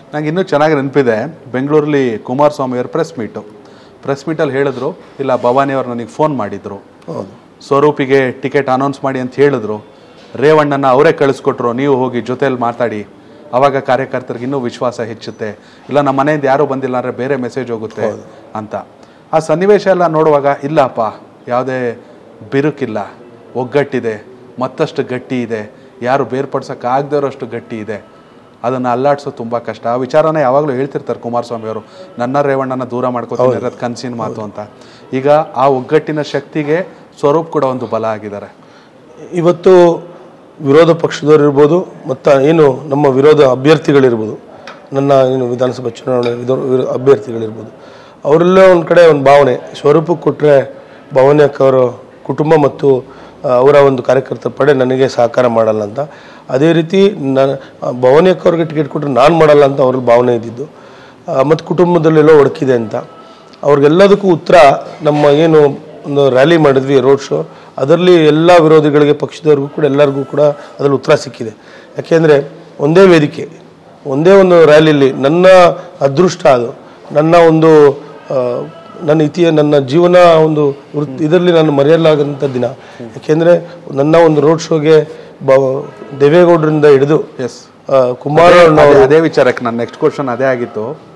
ನಂಗೆ ಇನ್ನೂ ಚೆನ್ನಾಗಿ ನೆನಪಿದೆ ಬೆಂಗಳೂರಲ್ಲಿ ಕುಮಾರಸ್ವಾಮಿ ಅವ್ರ ಪ್ರೆಸ್ ಮೀಟು ಪ್ರೆಸ್ ಮೀಟಲ್ಲಿ ಹೇಳಿದ್ರು ಇಲ್ಲ ಭವಾನಿ ಅವ್ರು ನನಗೆ ಫೋನ್ ಮಾಡಿದ್ರು ಹೌದು ಸ್ವರೂಪಿಗೆ ಟಿಕೆಟ್ ಅನೌನ್ಸ್ ಮಾಡಿ ಅಂತ ಹೇಳಿದ್ರು ರೇವಣ್ಣನ ಅವರೇ ಕಳಿಸ್ಕೊಟ್ರು ನೀವು ಹೋಗಿ ಜೊತೆಯಲ್ಲಿ ಮಾತಾಡಿ ಅವಾಗ ಕಾರ್ಯಕರ್ತರಿಗೆ ಇನ್ನೂ ವಿಶ್ವಾಸ ಹೆಚ್ಚುತ್ತೆ ಇಲ್ಲ ನಮ್ಮ ಮನೆಯಿಂದ ಯಾರೂ ಬಂದಿಲ್ಲ ಅಂದರೆ ಬೇರೆ ಮೆಸೇಜ್ ಹೋಗುತ್ತೆ ಅಂತ ಆ ಸನ್ನಿವೇಶ ಎಲ್ಲ ನೋಡುವಾಗ ಇಲ್ಲಪ್ಪ ಯಾವುದೇ ಬಿರುಕಿಲ್ಲ ಒಗ್ಗಟ್ಟಿದೆ ಮತ್ತಷ್ಟು ಗಟ್ಟಿ ಇದೆ ಯಾರು ಬೇರ್ಪಡ್ಸೋಕ್ಕಾಗದೇ ಇರೋಷ್ಟು ಗಟ್ಟಿ ಇದೆ ಅದನ್ನು ಅಲ್ಲಾಡ್ಸೋದು ತುಂಬ ಕಷ್ಟ ಆ ವಿಚಾರನ ಯಾವಾಗಲೂ ಹೇಳ್ತಿರ್ತಾರೆ ಕುಮಾರಸ್ವಾಮಿ ಅವರು ನನ್ನ ರೇವಣ್ಣನ ದೂರ ಮಾಡ್ಕೊತೀನಿ ಇರೋದು ಕನಸಿನ ಮಾತು ಅಂತ ಈಗ ಆ ಒಗ್ಗಟ್ಟಿನ ಶಕ್ತಿಗೆ ಸ್ವರೂಪ್ ಕೂಡ ಒಂದು ಬಲ ಆಗಿದ್ದಾರೆ ಇವತ್ತು ವಿರೋಧ ಪಕ್ಷದವ್ರು ಇರ್ಬೋದು ಮತ್ತು ಏನು ನಮ್ಮ ವಿರೋಧ ಅಭ್ಯರ್ಥಿಗಳಿರ್ಬೋದು ನನ್ನ ಏನು ವಿಧಾನಸಭಾ ಚುನಾವಣೆ ವಿಧೋ- ವಿರೋ- ಅಭ್ಯರ್ಥಿಗಳಿರ್ಬೋದು ಅವರೆಲ್ಲ ಒಂದು ಕಡೆ ಒಂದು ಭಾವನೆ ಸ್ವರೂಪಕ್ಕೆ ಕೊಟ್ಟರೆ ಭವಾನಿ ಅಕ್ಕ ಅವರ ಕುಟುಂಬ ಮತ್ತು ಆ, ಅವರ ಒಂದು ಕಾರ್ಯಕರ್ತರ ಪಡೆ ನನಗೆ ಸಹಕಾರ ಮಾಡಲ್ಲ ಅಂತ ಅದೇ ರೀತಿ ನಾನು ಭವಾನಿ ಅಕ್ಕ ಅವ್ರಿಗೆ ಟಿಕೆಟ್ ಕೊಟ್ಟರೆ ನಾನು ಮಾಡಲ್ಲ ಅಂತ ಅವ್ರ ಭಾವನೆ ಇದ್ದಿದ್ದು ಮತ್ತು ಕುಟುಂಬದಲ್ಲೆಲ್ಲೋ ಒಡಕಿದೆ ಅಂತ ಅವ್ರಿಗೆಲ್ಲದಕ್ಕೂ ಉತ್ತರ ನಮ್ಮ ಏನು ಒಂದು ರ್ಯಾಲಿ ಮಾಡಿದ್ವಿ ರೋಡ್ ಶೋ ಅದರಲ್ಲಿ ಎಲ್ಲ ವಿರೋಧಿಗಳಿಗೆ ಪಕ್ಷದವ್ರಿಗೂ ಕೂಡ ಎಲ್ಲರಿಗೂ ಕೂಡ ಅದರಲ್ಲಿ ಉತ್ತರ ಸಿಕ್ಕಿದೆ ಯಾಕೆಂದರೆ ಒಂದೇ ವೇದಿಕೆ ಒಂದೇ ಒಂದು ರ್ಯಾಲಿಯಲ್ಲಿ ನನ್ನ ಅದೃಷ್ಟ ಅದು ನನ್ನ ಒಂದು ಆ, ನನ್ನ ಇತಿಯ ನನ್ನ ಜೀವನ ಒಂದು ವೃತ್ತಿ ಇದರಲ್ಲಿ ನಾನು ಮರೆಯಲಾಗಂಥ ದಿನ ಯಾಕೆಂದರೆ ನನ್ನ ಒಂದು ರೋಡ್ ಶೋಗೆ ಬ ದೇವೇಗೌಡರಿಂದ ಹಿಡಿದು ಎಸ್ ಆ, ಕುಮಾರಣ್ಣ ಅದೇ- ಅದೇ ವಿಚಾರಕ್ಕೆ ನನ್ನ ನೆಕ್ಸ್ಟ್ ಕ್ವಶನ್ ಅದೇ ಆಗಿತ್ತು